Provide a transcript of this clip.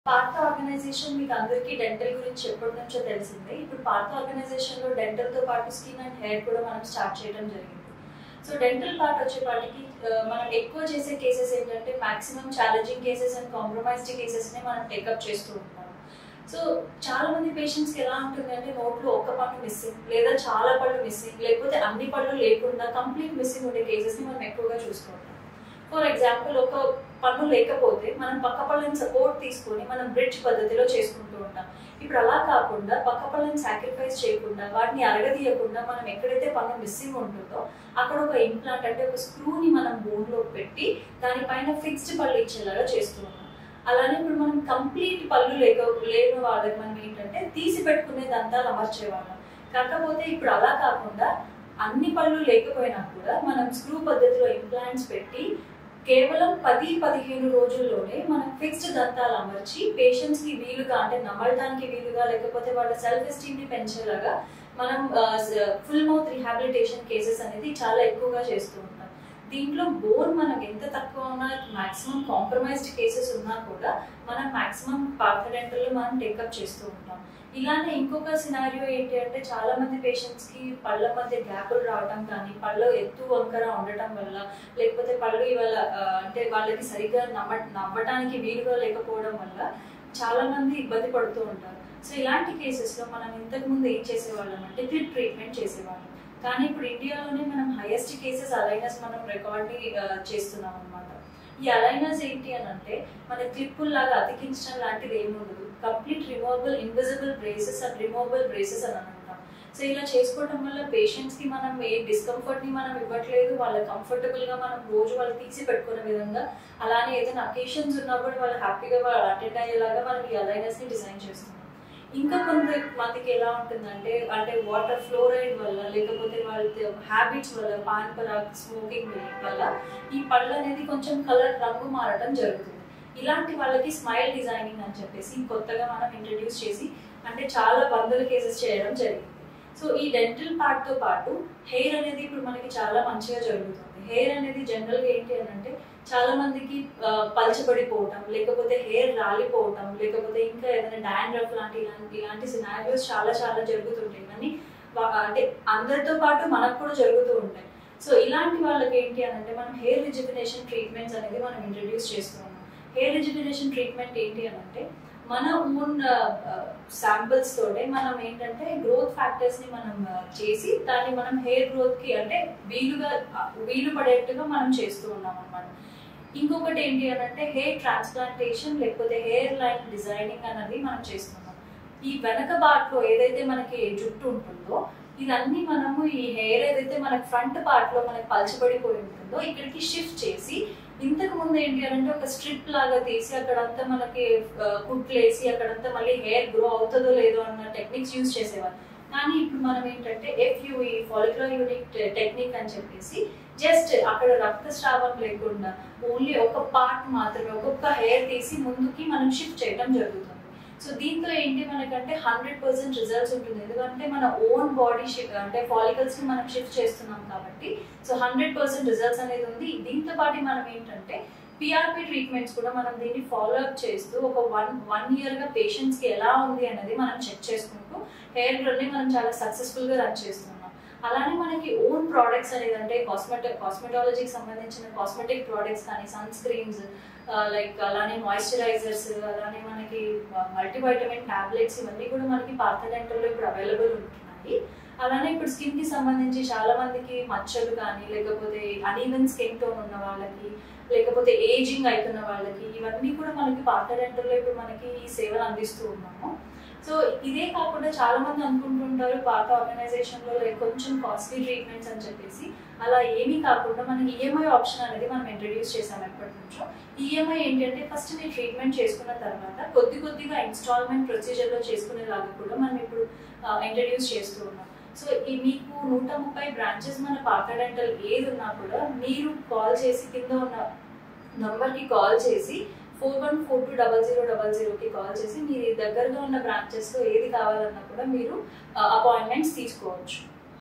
part organisation మీకు అందరికీ dental గురించి ఎప్పటి నుంచో తెలిసిందే ఇప్పుడు పార్ట్ ఆర్గనైజేషన్ లో డెంటల్ తో పాటు స్కిన్ అండ్ హెయిర్ కూడా మనం స్టార్ట్ చేయడం జరిగింది సో డెంటల్ పార్ట్ వచ్చేపాటికి ఆ, మనం ఎక్కువ చేసే కేసెస్ ఏంటంటే maximum challenging cases and compromised cases ని మనం టేకప్ చేస్తూ ఉంటాం సో చాలా మంది పేషెంట్స్ కి ఎలా ఉంటుంది అంటే నోట్లో ఒక్క పన్ను మిస్సింగ్ లేదా చాలా పళ్ళు మిస్సింగ్ లేకపోతే అన్ని పళ్ళు లేకుండా కంప్లీట్ మిస్సింగ్ ఉండే కేసెస్ ని మనం ఎక్కువగా చూస్తూ ఉంటాం ఫర్ ఎగ్జాంపుల్ ఒక పన్ను లేకపోతే మనం పక్క పళ్ళని సపోర్ట్ తీసుకొని మనం బ్రిడ్జ్ పద్ధతిలో చేసుకుంటూ ఉంటాం ఇప్పుడు అలా కాకుండా పక్క పళ్ళని సాక్రిఫైస్ చేయకుండా వాటిని అరగదీయకుండా మనం ఎక్కడైతే పన్ను మిస్సింగ్ ఉంటుందో అక్కడ ఒక ఇంప్లాంట్ అంటే ఒక స్క్రూని మనం బోన్ లో పెట్టి దానిపైన ఫిక్స్డ్ పళ్ళు ఇచ్చేలాగా చేస్తూ ఉన్నాం అలానే ఇప్పుడు మనం కంప్లీట్ పళ్ళు లేక లేని వాళ్ళకి మనం ఏంటంటే తీసి పెట్టుకునే దంతాలు అమర్చేవాళ్ళం కాకపోతే ఇప్పుడు అలా కాకుండా అన్ని పళ్ళు లేకపోయినా కూడా మనం స్క్రూ పద్ధతిలో ఇంప్లాంట్స్ పెట్టి కేవలం పది పదిహేను రోజుల్లోనే మనం ఫిక్స్డ్ దంతాలు అమర్చి పేషెంట్స్ కి వీలుగా అంటే నమలడానికి వీలుగా లేకపోతే వాళ్ళ సెల్ఫ్ ఎస్టీమ్ ని పెంచేలాగా మనం ఫుల్ మౌత్ రిహాబిలిటేషన్ కేసెస్ అనేది చాలా ఎక్కువగా చేస్తూ ఉంటాం దీంట్లో బోన్ మనకు ఎంత తక్కువ ఉన్నా మాక్సిమం కాంప్రమైజ్డ్ కేసెస్ ఉన్నా కూడా మనం మాక్సిమం పార్థడెంటల్ మనం టేకప్ చేస్తూ ఉంటాం ఇలానే ఇంకొక సినారియో ఏంటి అంటే చాలా మంది పేషెంట్స్ కి పళ్ళ మధ్య గ్యాపులు రావడం కానీ పళ్ళు ఎత్తు వంకర ఉండటం వల్ల లేకపోతే పళ్ళు ఇవాళ ఆ, అంటే వాళ్ళకి సరిగ్గా నమ్మ నవ్వటానికి వీలుగా లేకపోవడం వల్ల చాలా మంది ఇబ్బంది పడుతూ ఉంటారు సో ఇలాంటి కేసెస్ లో మనం ఇంతకు ముందు ఏం చేసేవాళ్ళం అంటే క్లిప్ ట్రీట్మెంట్ చేసేవాళ్ళం కానీ ఇప్పుడు ఇండియాలోనే మనం హైయెస్ట్ కేసెస్ అలైనస్ మనం రికార్డ్ చేస్తున్నాం అనమాట ఈ అలైనర్స్ ఏంటి అని అంటే మన క్లిప్పుల్లాగా అతికించడం లాంటిది ఏమి ఉండదు complete removable invisible braces and removable braces అని అంటాం సో ఇలా చేసుకోవడం వల్ల పేషెంట్స్ కి మనం ఏ డిస్కంఫర్ట్ ని మనం ఇవ్వట్లేదు వాళ్ళ కంఫర్టబుల్ గా మనం రోజు వాళ్ళు తీసి పెట్టుకునే విధంగా అలానే ఏదైనా అకేషన్స్ ఉన్నా కూడా వాళ్ళు హ్యాపీగా వాళ్ళు అటెండ్ అయ్యేలాగా మనం ఈ అలైనర్స్ ని డిజైన్ చేస్తున్నాం ఇంకా కొంత మందికి ఎలా ఉంటుందంటే అంటే వాటర్ ఫ్లోరైడ్ వల్ల లేకపోతే వాళ్ళ హ్యాబిట్స్ వల్ల పాన్ పరాగ్ స్మోకింగ్ వల్ల ఈ పళ్ళు అనేది కొంచెం కలర్ రంగు మారడం జరుగుతుంది ఇలాంటి వాళ్ళకి స్మైల్ డిజైనింగ్ అని చెప్పేసి కొత్తగా మనం ఇంట్రడ్యూస్ చేసి అంటే చాలా వందల కేసెస్ చేయడం జరిగింది సో ఈ డెంటల్ పార్ట్ తో పాటు హెయిర్ అనేది ఇప్పుడు మనకి చాలా మంచిగా జరుగుతుంది హెయిర్ అనేది జనరల్ గా ఏంటి అని అంటే చాలా మందికి ఆ, పలచబడిపోవటం లేకపోతే హెయిర్ రాలిపోవటం లేకపోతే ఇంకా ఏదైనా డాండ్రఫ్ లాంటి ఇలాంటి ఇలాంటి సినారియోస్ చాలా చాలా జరుగుతుంటాయి కానీ వా- అంటే అందరితో పాటు మనకు కూడా జరుగుతూ ఉంటాయి సో ఇలాంటి వాళ్ళకి ఏంటి అని అంటే మనం హెయిర్ రిజిమినేషన్ ట్రీట్మెంట్స్ అనేది మనం ఇంట్రడ్యూస్ చేస్తున్నాం హెయిర్ రిజిమినేషన్ ట్రీట్మెంట్ ఏంటి అని అంటే మన ఓన్ శాంపిల్స్ తోటే మనం ఏంటంటే గ్రోత్ ఫ్యాక్టర్స్ ని మనం ఆ, చేసి దాన్ని మనం హెయిర్ గ్రోత్ కి అంటే వీలుగా ఆ, వీలు పడేట్టుగా మనం చేస్తూ ఉన్నాం అన్నమాట ఇంకొకటి ఏంటి అని అంటే హెయిర్ ట్రాన్స్ప్లాంటేషన్ లేకపోతే హెయిర్ లైన్ డిజైనింగ్ అనేది మనం చేస్తున్నాం ఈ వెనక పార్ట్ లో ఏదైతే మనకి జుట్టు ఉంటుందో ఇదన్నీ మనము ఈ హెయిర్ ఏదైతే మనకి ఫ్రంట్ పార్ట్ లో మనకి పలచబడిపోయి ఉంటుందో ఇక్కడికి షిఫ్ట్ చేసి ఇంతకు ముందు ఏంటి అని అంటే ఒక స్ట్రిప్ లాగా తీసి అక్కడంతా మనకి ఆ, కుట్లేసి అక్కడంతా మళ్ళీ హెయిర్ గ్రో అవుతుందో లేదో అన్న టెక్నిక్స్ యూజ్ చేసేవారు కానీ ఇప్పుడు మనం ఏంటంటే ఎఫ్యూఈ ఫాలిక్యులర్ యూనిట్ టెక్నిక్ అని చెప్పేసి జస్ట్ అక్కడ రక్తస్రావం లేకుండా ఓన్లీ ఒక పార్ట్ మాత్రమే ఒక్కొక్క హెయిర్ తీసి ముందుకి మనం షిఫ్ట్ చేయడం జరుగుతుంది సో దీంతో ఏంటి మనకంటే హండ్రెడ్ పర్సెంట్ రిజల్ట్స్ ఉంటుంది ఎందుకంటే మన ఓన్ బాడీ అంటే ఫాలికల్స్ ని మనం షిఫ్ట్ చేస్తున్నాం కాబట్టి సో హండ్రెడ్ పర్సెంట్ రిజల్ట్స్ అనేది ఉంది దీంతో పాటు మనం ఏంటంటే పిఆర్పి ట్రీట్మెంట్స్ కూడా మనం దీన్ని ఫాలో అప్ చేస్తూ ఒక వన్ వన్ ఇయర్ గా పేషెంట్స్ కి ఎలా ఉంది అనేది మనం చెక్ చేసుకుంటూ హెయిర్ గ్రోత్ ని మనం చాలా సక్సెస్ఫుల్ గా రన్ చేస్తున్నాం అలానే మనకి ఓన్ ప్రోడక్ట్స్ అనేది అంటే కాస్మెటిక్ కాస్మెటాలజీకి సంబంధించిన కాస్మెటిక్ ప్రోడక్ట్స్ కానీ సన్ స్క్రీన్స్ లైక్ అలానే మాయిశ్చరైజర్స్ అలానే మనకి మల్టీవైటమిన్ టాబ్లెట్స్ ఇవన్నీ కూడా మనకి పార్థడెంటల్లో ఇప్పుడు అవైలబుల్ ఉంటున్నాయి అలానే ఇప్పుడు స్కిన్ కి సంబంధించి చాలా మందికి మచ్చలు కానీ లేకపోతే అనీవెన్ స్కిన్ టోన్ ఉన్న వాళ్ళకి లేకపోతే ఏజింగ్ అవుతున్న వాళ్ళకి ఇవన్నీ కూడా మనకి పార్థడెంటల్లో ఇప్పుడు మనకి ఈ సేవలు అందిస్తూ ఉన్నాము సో ఇదే కాకుండా చాలా మంది అనుకుంటుంటారు పాత ఆర్గనైజేషన్ లో లైక్ కొంచెం కాస్ట్లీ ట్రీట్మెంట్స్ అని చెప్పేసి అలా ఏమీ కాకుండా మనకి ఈఎంఐ ఆప్షన్ అనేది మనం ఇంట్రడ్యూస్ చేసాం ఎప్పటి నుంచో ఈఎంఐ ఏంటంటే ఫస్ట్ మీరు ట్రీట్మెంట్ చేసుకున్న తర్వాత కొద్ది కొద్దిగా ఇన్స్టాల్మెంట్ ప్రొసీజర్ లో చేసుకునేలాగా కూడా మనం ఇప్పుడు ఇంట్రడ్యూస్ చేస్తూ ఉన్నాం సో ఈ మీకు నూట ముప్పై బ్రాంచెస్ మన పాత డెంటల్ ఏది ఉన్నా కూడా మీరు కాల్ చేసి కింద ఉన్న నంబర్ కి కాల్ చేసి four one four two double zero double జీరోకి కాల్ చేసి మీ దగ్గరగా ఉన్న బ్రాంచెస్ లో ఏది కావాలన్నా కూడా మీరు అపాయింట్మెంట్స్ తీసుకోవచ్చు